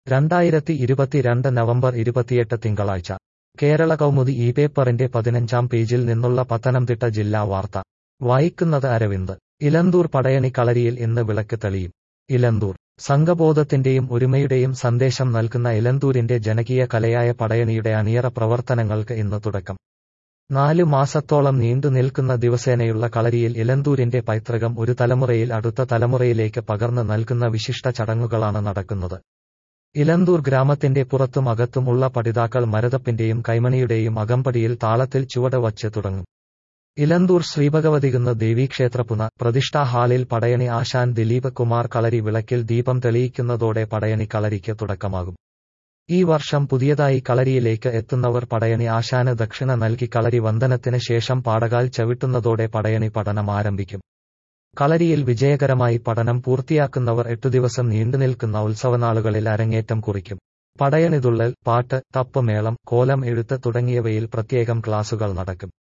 രണ്ടായിരത്തി ഇരുപത്തിരണ്ട് നവംബർ ഇരുപത്തിയെട്ട് തിങ്കളാഴ്ച കേരള കൗമുദി ഈ പേപ്പറിന്റെ പതിനഞ്ചാം പേജിൽ നിന്നുള്ള പത്തനംതിട്ട ജില്ലാ വാർത്ത വായിക്കുന്നത് അരവിന്ദ് ഇലന്തൂർ പടയണി കളരിയിൽ ഇന്ന് വിളക്ക് തെളിയും ഇലന്തൂർ സംഘബോധത്തിന്റെയും ഒരുമയുടെയും സന്ദേശം നൽകുന്ന ഇലന്തൂരിന്റെ ജനകീയ കലയായ പടയണിയുടെ അണിയറ പ്രവർത്തനങ്ങൾക്ക് ഇന്ന് തുടക്കം നാലു മാസത്തോളം നീണ്ടു നിൽക്കുന്ന ദിവസേനയുള്ള കളരിയിൽ ഇലന്തൂരിന്റെ പൈതൃകം ഒരു തലമുറയിൽ അടുത്ത തലമുറയിലേക്ക് പകർന്നു നൽകുന്ന വിശിഷ്ട ചടങ്ങുകളാണ് നടക്കുന്നത് ഇലന്തൂർ ഗ്രാമത്തിന്റെ പുറത്തും അകത്തും ഉള്ള പഠിതാക്കൾ മരതപ്പിന്റെയും കൈമണിയുടെയും അകമ്പടിയിൽ താളത്തിൽ ചുവട് വച്ച് തുടങ്ങും ഇലന്തൂർ ശ്രീഭഗവതികുന്ന് ദേവീക്ഷേത്രപുന പ്രതിഷ്ഠാ ഹാളിൽ പടയണി ആശാൻ ദിലീപ് കുമാർ കളരി വിളക്കിൽ ദീപം തെളിയിക്കുന്നതോടെ പടയണി കളരിക്ക് തുടക്കമാകും ഈ വർഷം പുതിയതായി കളരിയിലേക്ക് എത്തുന്നവർ പടയണി ആശാന് ദക്ഷിണ നൽകി കളരി വന്ദനത്തിന് ശേഷം പാടകാൽ ചവിട്ടുന്നതോടെ പടയണി പഠനം ആരംഭിക്കും കളരിയിൽ വിജയകരമായി പഠനം പൂർത്തിയാക്കുന്നവർ എട്ടു ദിവസം നീണ്ടുനിൽക്കുന്ന ഉത്സവനാളുകളിൽ അരങ്ങേറ്റം കുറിക്കും പടയണിതുള്ളൽ പാട്ട് തപ്പ് മേളം കോലം എഴുത്ത് തുടങ്ങിയവയിൽ പ്രത്യേകം ക്ലാസുകൾ നടക്കും